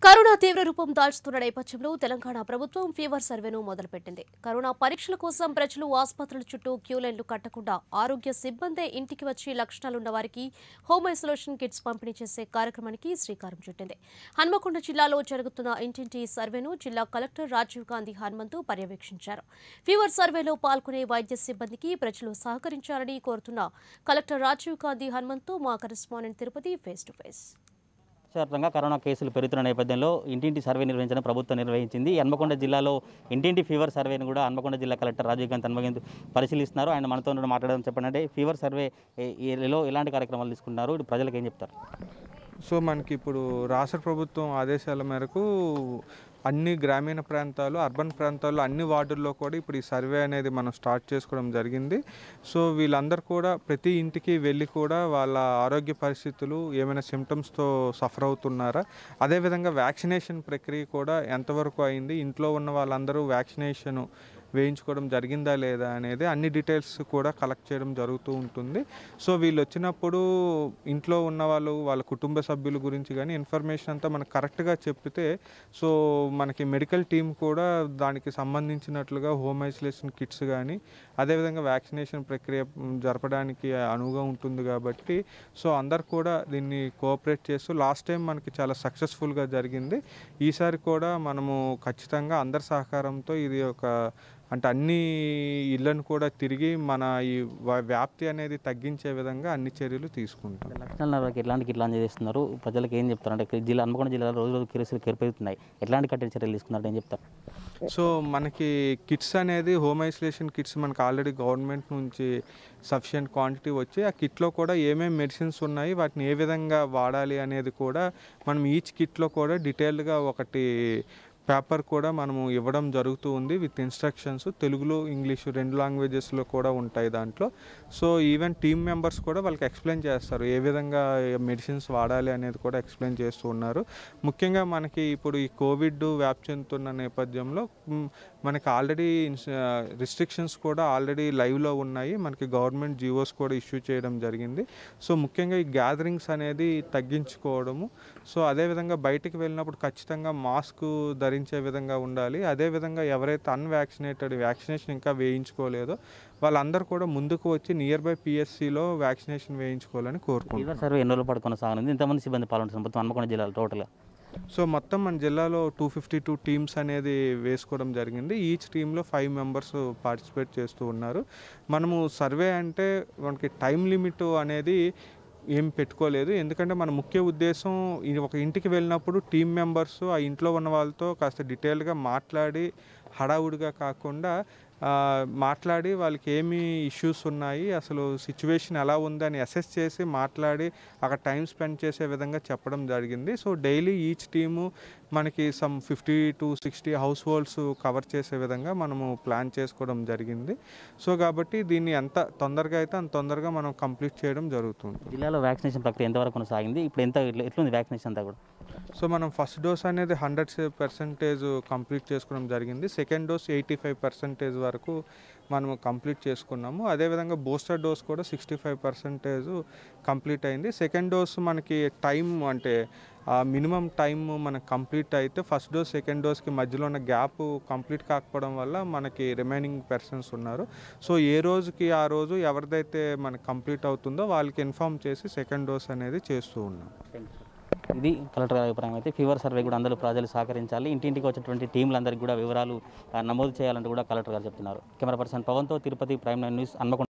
corona తీవ్ర రూపం దాల్చుతున్న నేపథ్యంలో తెలంగాణ ప్రభుత్వం ఫీవర్ సర్వేను మొదలుపెట్టింది కరోనా పరీక్షల కోసం ప్రజలు ఆసుపత్రుల చుట్టూ క్యూ లైన్లు కట్టకుండా ఆరోగ్య సిబ్బందే ఇంటికి వచ్చి లక్షణాలున్న వారికి హోమ్ ఐసోలేషన్ కిట్స్ పంపిణీ చేసే కార్యక్రమానికి శ్రీకారం చుట్టింది హన్మకొండ జిల్లాలో జరుగుతున్న ఇంటింటి సర్వేను జిల్లా కలెక్టర్ రాజీవ్ గాంధీ హనుమంతు పర్యవేక్షించారు ఫీవర్ సర్వేలో పాల్గొనే వైద్య సిబ్బందికి ప్రజలు సహకరించాలని కోరుతున్న కలెక్టర్ రాజీవ్ గాంధీ హనుమంతు మా correspondent Tirupati face to face వ్యాప్తంగా కరోనా కేసులు పెరుగుతున్న నేపథ్యంలో ఇంటింటి సర్వే నిర్వహించడం ప్రభుత్వం నిర్వహించింది హన్మకొండ జిల్లాలో ఇంటింటి ఫీవర్ సర్వేను కూడా హన్మకొండ జిల్లా కలెక్టర్ రాజీవ్ గాంధీ హన్మగంత్ పరిశీలిస్తున్నారు ఆయన మనతో ఉన్న మాట్లాడడం చెప్పండి అంటే ఫీవర్ సర్వే ఏ- ఏలో ఎలాంటి కార్యక్రమాలు తీసుకుంటున్నారు ఇప్పుడు ప్రజలకు ఏం చెప్తారు సో మనకి ఇప్పుడు రాష్ట్ర ప్రభుత్వం ఆదేశాల మేరకు అన్ని గ్రామీణ ప్రాంతాలు అర్బన్ ప్రాంతాల్లో అన్ని వార్డుల్లో కూడా ఇప్పుడు ఈ సర్వే అనేది మనం స్టార్ట్ చేసుకోవడం జరిగింది సో వీళ్ళందరూ కూడా ప్రతి ఇంటికి వెళ్ళి కూడా వాళ్ళ ఆరోగ్య పరిస్థితులు ఏమైనా సిమ్టమ్స్తో సఫర్ అవుతున్నారా అదేవిధంగా వ్యాక్సినేషన్ ప్రక్రియ కూడా ఎంతవరకు అయింది ఇంట్లో ఉన్న వాళ్ళందరూ వ్యాక్సినేషన్ వేయించుకోవడం జరిగిందా లేదా అనేది అన్ని డీటెయిల్స్ కూడా కలెక్ట్ చేయడం జరుగుతూ ఉంటుంది సో వీళ్ళు వచ్చినప్పుడు ఇంట్లో ఉన్న వాళ్ళు వాళ్ళ కుటుంబ సభ్యుల గురించి కానీ ఇన్ఫర్మేషన్ అంతా మనకు కరెక్ట్గా చెప్పితే సో మనకి మెడికల్ టీం కూడా దానికి సంబంధించినట్లుగా హోమ్ ఐసోలేషన్ కిట్స్ కానీ అదేవిధంగా వ్యాక్సినేషన్ ప్రక్రియ మ్, జరపడానికి అనువుగా ఉంటుంది కాబట్టి సో అందరు కూడా దీన్ని కోఆపరేట్ చేస్తూ లాస్ట్ టైం మనకి చాలా సక్సెస్ఫుల్గా జరిగింది ఈసారి కూడా మనము ఖచ్చితంగా అందరి సహకారంతో ఇది ఒక అంటే అన్ని ఇళ్లను కూడా తిరిగి మన ఈ వ- వ్యాప్తి అనేది తగ్గించే విధంగా అన్ని చర్యలు తీసుకుంటాం లక్షణాల వరకు ఎలాంటి కిట్లు అందజేస్తున్నారు ప్రజలకు ఏం చెప్తారు అంటే జిల్లా హన్మకొండ జిల్లాలో రోజు రోజు కేసులు పెరుగుతున్నాయి ఎలాంటి కఠిన చర్యలు తీసుకున్నారు ఏం చెప్తారు సో మనకి కిట్స్ అనేది హోమ్ ఐసోలేషన్ కిట్స్ మనకి ఆల్రెడీ గవర్నమెంట్ నుంచి సఫిషియంట్ క్వాంటిటీ వచ్చి ఆ కిట్లో కూడా ఏమేమి మెడిసిన్స్ ఉన్నాయి వాటిని ఏ విధంగా వాడాలి అనేది కూడా మనం ఈచ్ కిట్లో కూడా డీటెయిల్డ్గా ఒకటి పేపర్ కూడా మనము ఇవ్వడం జరుగుతూ ఉంది విత్ ఇన్స్ట్రక్షన్స్ తెలుగులో ఇంగ్లీషు రెండు లాంగ్వేజెస్లో కూడా ఉంటాయి దాంట్లో సో ఈవెన్ టీమ్ మెంబర్స్ కూడా వాళ్ళకి ఎక్స్ప్లెయిన్ చేస్తారు ఏ విధంగా మెడిసిన్స్ వాడాలి అనేది కూడా ఎక్స్ప్లెయిన్ చేస్తూ ఉన్నారు ముఖ్యంగా మనకి ఇప్పుడు ఈ కోవిడ్ వ్యాప్తి చెందుతున్న నేపథ్యంలో మ్, మనకి ఆల్రెడీ రిస్ట్రిక్షన్స్ కూడా ఆల్రెడీ లైవ్లో ఉన్నాయి మనకి గవర్నమెంట్ జీవోస్ కూడా ఇష్యూ చేయడం జరిగింది సో ముఖ్యంగా ఈ గ్యాదరింగ్స్ అనేది తగ్గించుకోవడము సో అదేవిధంగా బయటికి వెళ్ళినప్పుడు ఖచ్చితంగా మాస్క్ ధరించే విధంగా ఉండాలి అదేవిధంగా ఎవరైతే అన్వ్యాక్సినేటెడ్ వ్యాక్సినేషన్ ఇంకా వేయించుకోలేదో వాళ్ళందరూ కూడా ముందుకు వచ్చి నియర్ బై పిఎస్సిలో వ్యాక్సినేషన్ వేయించుకోవాలని కోరుకుంటున్నాం ఫీవర్ సర్వే ఎన్ని రోజుల పాటు కొనసాగనుంది ఇంతమంది సిబ్బంది పాల్గొంటున్నారు మొత్తం హన్మకొండ జిల్లాలో టోటల్గా సో మొత్తం మన జిల్లాలో టూ ఫిఫ్టీ టూ టీమ్స్ అనేది వేసుకోవడం జరిగింది ఈచ్ టీంలో ఫైవ్ మెంబర్స్ పార్టిసిపేట్ చేస్తూ ఉన్నారు మనము సర్వే అంటే మనకి టైం లిమిట్ అనేది ఏం పెట్టుకోలేదు ఎందుకంటే మన ముఖ్య ఉద్దేశం ఇది ఒక ఇంటికి వెళ్ళినప్పుడు టీం మెంబర్స్ ఆ ఇంట్లో ఉన్న వాళ్ళతో కాస్త డీటెయిల్గా మాట్లాడి హడావుడిగా కాకుండా ఆ, మాట్లాడి వాళ్ళకి ఏమి ఇష్యూస్ ఉన్నాయి అసలు సిచ్యువేషన్ ఎలా ఉందని అసెస్ చేసి మాట్లాడి అక్కడ టైం స్పెండ్ చేసే విధంగా చెప్పడం జరిగింది సో డైలీ ఈచ్ టీము మనకి some fifty to sixty households cover చేసే విధంగా మనము ప్లాన్ చేసుకోవడం జరిగింది సో కాబట్టి దీన్ని ఎంత తొందరగా అయితే అంత తొందరగా మనం కంప్లీట్ చేయడం జరుగుతుంది జిల్లాలో వ్యాక్సినేషన్ ప్రక్రియ ఎంతవరకు కొనసాగింది ఇప్పుడు ఎంత ఎట్ల- ఎట్లుంది వ్యాక్సినేషన్ అంతా కూడా సో మనం ఫస్ట్ డోస్ అనేది హండ్రెడ్ పర్సెంటేజ్ కంప్లీట్ చేసుకోవడం జరిగింది second dose eighty five percentage వరకు మనము కంప్లీట్ చేసుకున్నాము అదేవిధంగా బూస్టర్ డోస్ కూడా సిక్స్టీ ఫైవ్ పర్సెంటేజ్ కంప్లీట్ అయింది సెకండ్ డోస్ మనకి టైం అంటే మినిమం టైం మనకు కంప్లీట్ అయితే ఫస్ట్ డోస్ సెకండ్ డోస్కి మధ్యలో ఉన్న గ్యాప్ కంప్లీట్ కాకపోవడం వల్ల మనకి రిమైనింగ్ పర్సన్స్ ఉన్నారు సో ఏ రోజుకి ఆ రోజు ఎవరిదైతే మనకి కంప్లీట్ అవుతుందో వాళ్ళకి ఇన్ఫామ్ చేసి సెకండ్ డోస్ అనేది చేస్తూ ఉన్నాం ఇది కలెక్టర్ గారి అభిప్రాయం అయితే ఫీవర్ సర్వే కూడా అందరూ ప్రజలు సహకరించాలి ఇంటింటికి వచ్చినటువంటి టీంలందరికీ కూడా వివరాలు ఆ, నమోదు చేయాలంటూ కూడా కలెక్టర్ గారు చెప్తున్నారు కెమెరా పర్సన్ పవన్తో Tirupati prime nine news Hanamkonda